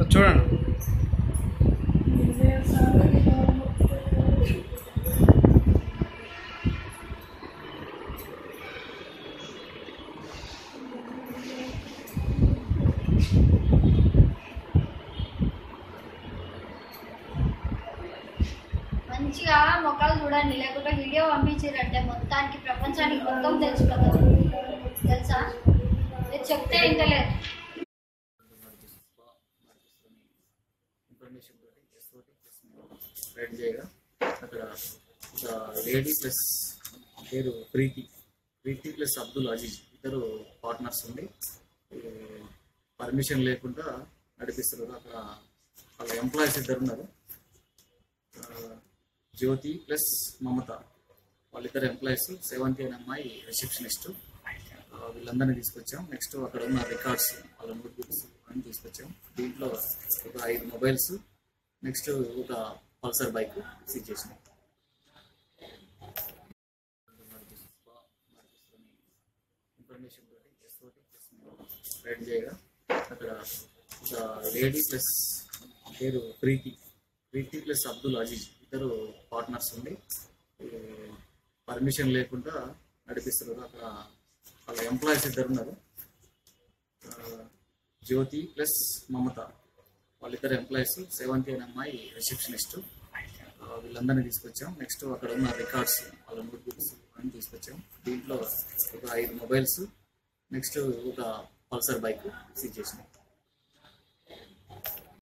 చూడండి మంచిగా మొక్కలు చూడండి లేకుంటే వీడియో పంపించారంటే మొత్తానికి ప్రపంచానికి మొత్తం తెలుసు కదా తెలుసా మీరు చెప్తే ఇంటలేదు ఇన్ఫర్మేషన్ తోటి ఎస్ తోటి రైడ్ చేయగా అక్కడ ఒక లేడీ ప్లస్ పేరు ప్రీతి ప్రీతి ప్లస్ అబ్దుల్ అజీజ్ ఇద్దరు పార్ట్నర్స్ ఉండి పర్మిషన్ లేకుండా నడిపిస్తున్నారు అక్కడ వాళ్ళ ఎంప్లాయీస్ ఇద్దరు ఉన్నారు ఆ, జ్యోతి ప్లస్ మమత వాళ్ళిద్దరు ఎంప్లాయీస్ సెవెంత్ అనే అమ్మాయి రిసెప్షనిస్ట్ వీళ్ళందరినీ తీసుకొచ్చాం నెక్స్ట్ అక్కడ ఉన్న రికార్డ్స్ వాళ్ళ నోట్బుక్స్ అన్ని తీసుకొచ్చాం దీంట్లో ఒక ఐదు మొబైల్స్ నెక్స్ట్ ఒక పల్సర్ బైక్ సీజ్ చేసినాం ఇన్ఫర్మేషన్ తోటి ఎస్ తోటి రైడ్ చేయగా అక్కడ ఒక లేడీ ప్లస్ పేరు ప్రీతి ప్రీతి ప్లస్ అబ్దుల్ అజీజ్ ఇద్దరు పార్ట్నర్స్ ఉండి పర్మిషన్ లేకుండా నడిపిస్తున్నారు అక్కడ వాళ్ళ ఎంప్లాయీస్ ఇద్దరు ఉన్నారు ఆ, జ్యోతి ప్లస్ మమత వాళ్ళిద్దరు ఎంప్లాయీస్ సెవెంత్ అనే అమ్మాయి రిసెప్షనిస్ట్ వీళ్ళందరినీ తీసుకొచ్చాం నెక్స్ట్ అక్కడ ఉన్న రికార్డ్స్ వాళ్ళ నోట్బుక్స్ అన్ని తీసుకొచ్చాం దీంట్లో ఒక ఐదు మొబైల్స్ నెక్స్ట్ ఒక పల్సర్ బైక్ సీజ్ చేసినాం